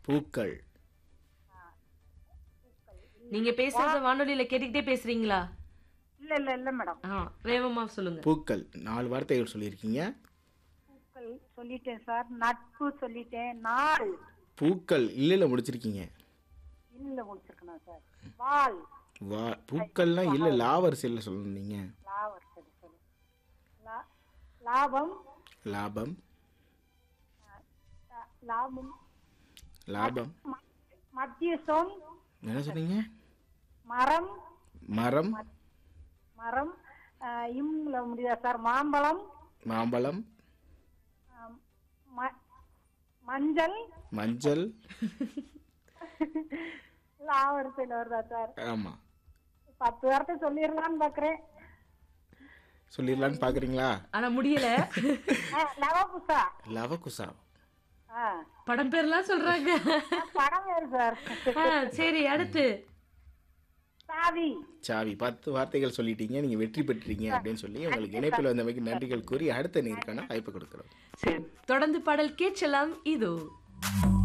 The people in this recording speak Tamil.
பூக்கள் நீங்க பேசுறத வானொலியில கேட்டுக்கிட்டே பேசுறீங்களா இல்ல இல்ல இல்ல மேடம் ஆ வேகமா சொல்லுங்க பூக்கள் நாலு வார்த்தைகள் சொல்லியிருக்கீங்க பூக்கள் சொல்லிட்டேன் சார் நட்பு சொல்லிட்டேன் நாள் பூக்கள் இல்லைல முடிச்சிருக்கீங்க இல்ல முடிச்சிருக்கணும் சார் வால் வா பூக்கள்லாம் இல்லை லாவரிசையில் சொல்லுனீங்க லாவர் சரி சரி லா- லாபம் லாபம் லா- லாபம் லாபம் ம- மத்தியசம் என்ன சொன்னீங்க மரம் மரம் மரம் ஆஹ், இம்ல முடியுதா சார் மாம்பழம் மாம்பழம் ஆஹ், ம- மஞ்சள் மஞ்சள் லாவரிசையில் வருதா சார் ஆமாம் பத்து வார்த்தை சொல்லிடலான்னு பாக்குறேன் சொல்லிடலான்னு பார்க்குறீங்களா ஆனா முடியல ஆஹ், லவகுசா லவகுசா ஆ படம் பேர்லாம் சொல்றாங்க படம் வேறு சார் ஆ, சரி அடுத்து சாவி சாவி பத்து வார்த்தைகள் சொல்லிட்டீங்க நீங்கள் வெற்றி பெற்றீங்க அப்படின்னு சொல்லி உங்களுக்கு இணைப்பில் வந்தமைக்கு நன்றிகள் கூறி அடுத்த நேருக்கான வாய்ப்பு கொடுக்குறோம் சரி தொடர்ந்து பாடல் கேட்கலாம் இதோ